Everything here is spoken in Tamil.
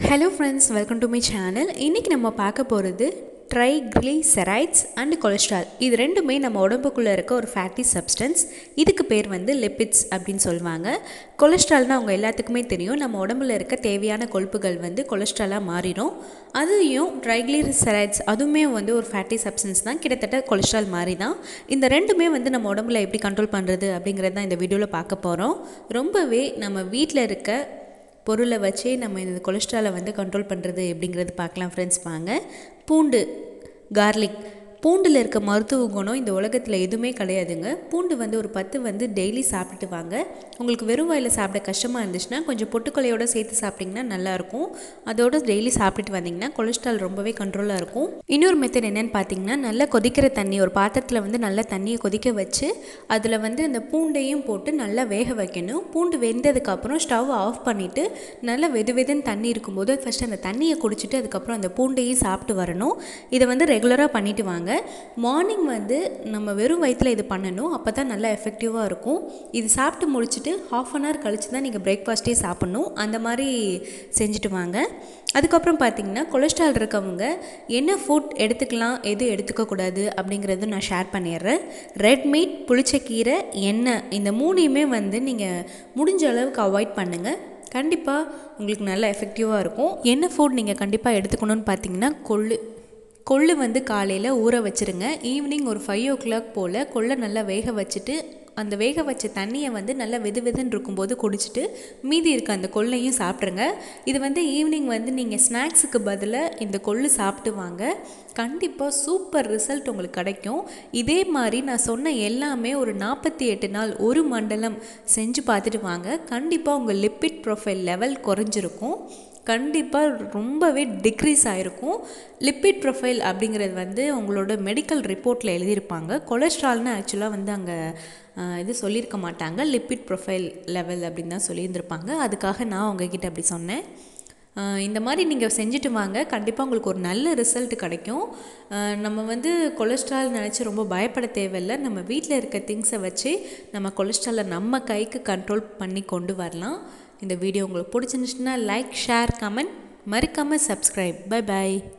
hello friends welcome to my channel இன்றைக்கி நம்ம பார்க்க போகிறது ட்ரைக்ளிசரைட்ஸ் அண்ட் கொலஸ்ட்ரால் இது ரெண்டுமே நம்ம உடம்புக்குள்ளே இருக்க ஒரு ஃபேட்டி சப்ஸ்டன்ஸ் இதுக்கு பேர் வந்து லிப்பிட்ஸ் அப்படின்னு சொல்லுவாங்க கொலஸ்ட்ரால்னால் அவங்க எல்லாத்துக்குமே தெரியும் நம்ம உடம்புல இருக்க தேவையான கொழுப்புகள் வந்து கொலஸ்ட்ராலாக மாறிடும் அதையும் ட்ரைக்ளிசரைட்ஸ் அதுவுமே வந்து ஒரு ஃபேட்டி சப்ஸ்டன்ஸ் தான் கிட்டத்தட்ட கொலஸ்ட்ரால் மாதிரி தான் இந்த ரெண்டுமே வந்து நம்ம உடம்புல எப்படி கண்ட்ரோல் பண்ணுறது அப்படிங்கிறது தான் இந்த வீடியோவில் பார்க்க போகிறோம் ரொம்பவே நம்ம வீட்டில் இருக்க பொருளை வச்சே நம்ம இந்த கொலஸ்ட்ராலை வந்து கண்ட்ரோல் பண்ணுறது எப்படிங்கிறது பார்க்கலாம் ஃப்ரெண்ட்ஸ் வாங்க பூண்டு கார்லிக் பூண்டில் இருக்க மருத்துவ குணம் இந்த உலகத்தில் எதுவுமே கிடையாதுங்க பூண்டு வந்து ஒரு பத்து வந்து டெய்லி சாப்பிட்டுட்டு வாங்க உங்களுக்கு வெறும் வாயில் சாப்பிட கஷ்டமாக இருந்துச்சுன்னா கொஞ்சம் பொட்டுக்கொலையோடு சேர்த்து சாப்பிட்டிங்கன்னா நல்லாயிருக்கும் அதோடு டெய்லி சாப்பிட்டுட்டு வந்தீங்கன்னா கொலஸ்ட்ரால் ரொம்பவே கண்ட்ரோலாக இருக்கும் இன்னொரு மெத்தட் என்னென்னு பார்த்தீங்கன்னா நல்லா கொதிக்கிற தண்ணி ஒரு பாத்திரத்தில் வந்து நல்லா தண்ணியை கொதிக்க வச்சு அதில் வந்து அந்த பூண்டையும் போட்டு நல்லா வேக வைக்கணும் பூண்டு வெந்ததுக்கப்புறம் ஸ்டவ் ஆஃப் பண்ணிவிட்டு நல்லா வெது வெதுன்னு தண்ணி இருக்கும்போது ஃபஸ்ட்டு அந்த தண்ணியை குடிச்சிட்டு அதுக்கப்புறம் அந்த பூண்டையும் சாப்பிட்டு வரணும் இதை வந்து ரெகுலராக பண்ணிட்டு வாங்க மார்னிங் வந்து நம்ம வெறும் வயிற்றில் இது பண்ணணும் அப்போ தான் நல்லா எஃபெக்டிவாக இருக்கும் இது சாப்பிட்டு முடிச்சுட்டு ஹாஃப் அன் ஹவர் கழிச்சு தான் நீங்கள் பிரேக்ஃபாஸ்ட்டே சாப்பிட்ணும் அந்த மாதிரி செஞ்சுட்டு வாங்க அதுக்கப்புறம் பார்த்தீங்கன்னா கொலஸ்ட்ரால் இருக்கவங்க என்ன ஃபுட் எடுத்துக்கலாம் எது எடுத்துக்கக்கூடாது அப்படிங்கிறது நான் ஷேர் பண்ணிடுறேன் ரெட் மீட் புளிச்சக்கீரை எண்ணெய் இந்த மூணையுமே வந்து நீங்கள் முடிஞ்ச அளவுக்கு அவாய்ட் பண்ணுங்கள் கண்டிப்பாக உங்களுக்கு நல்லா எஃபெக்டிவாக இருக்கும் என்ன ஃபுட் நீங்கள் கண்டிப்பாக எடுத்துக்கணும்னு பார்த்தீங்கன்னா கொள்ளு கொள்ளு வந்து காலையில் ஊற வச்சுருங்க ஈவினிங் ஒரு ஃபைவ் ஓ கிளாக் போல் கொள்ளை நல்லா வேக வச்சுட்டு அந்த வேக வச்ச தண்ணியை வந்து நல்லா வெது வெதுன்னு இருக்கும்போது குடிச்சிட்டு மீதி இருக்க அந்த கொள்ளையும் சாப்பிட்ருங்க இது வந்து ஈவினிங் வந்து நீங்கள் ஸ்நாக்ஸுக்கு பதிலாக இந்த கொள்ளு சாப்பிட்டு வாங்க கண்டிப்பாக சூப்பர் ரிசல்ட் உங்களுக்கு கிடைக்கும் இதே மாதிரி நான் சொன்ன எல்லாமே ஒரு நாற்பத்தி எட்டு நாள் ஒரு மண்டலம் செஞ்சு பார்த்துட்டு வாங்க கண்டிப்பாக உங்கள் லிப்பிட் ப்ரொஃபைல் லெவல் குறைஞ்சிருக்கும் கண்டிப்பாக ரொம்பவே டிக்ரீஸ் ஆகிருக்கும் லிப்பிட் ப்ரொஃபைல் அப்படிங்கிறது வந்து உங்களோட மெடிக்கல் ரிப்போர்ட்டில் எழுதியிருப்பாங்க கொலஸ்ட்ரால்னு ஆக்சுவலாக வந்து அங்கே இது சொல்லியிருக்க மாட்டாங்க லிப்பிட் ப்ரொஃபைல் லெவல் அப்படின்னு தான் சொல்லியிருந்திருப்பாங்க அதுக்காக நான் உங்ககிட்ட அப்படி சொன்னேன் இந்த மாதிரி நீங்கள் செஞ்சுட்டு வாங்க கண்டிப்பாக உங்களுக்கு ஒரு நல்ல ரிசல்ட் கிடைக்கும் நம்ம வந்து கொலஸ்ட்ரால் நினச்சி ரொம்ப பயப்பட தேவையில்லை நம்ம வீட்டில் இருக்க திங்ஸை வச்சு நம்ம கொலஸ்ட்ராலை நம்ம கைக்கு கண்ட்ரோல் பண்ணி கொண்டு வரலாம் இந்த வீடியோ உங்களுக்கு பிடிச்சிருந்துச்சுன்னா லைக் ஷேர் கமெண்ட் மறக்காமல் சப்ஸ்கிரைப் பை பாய்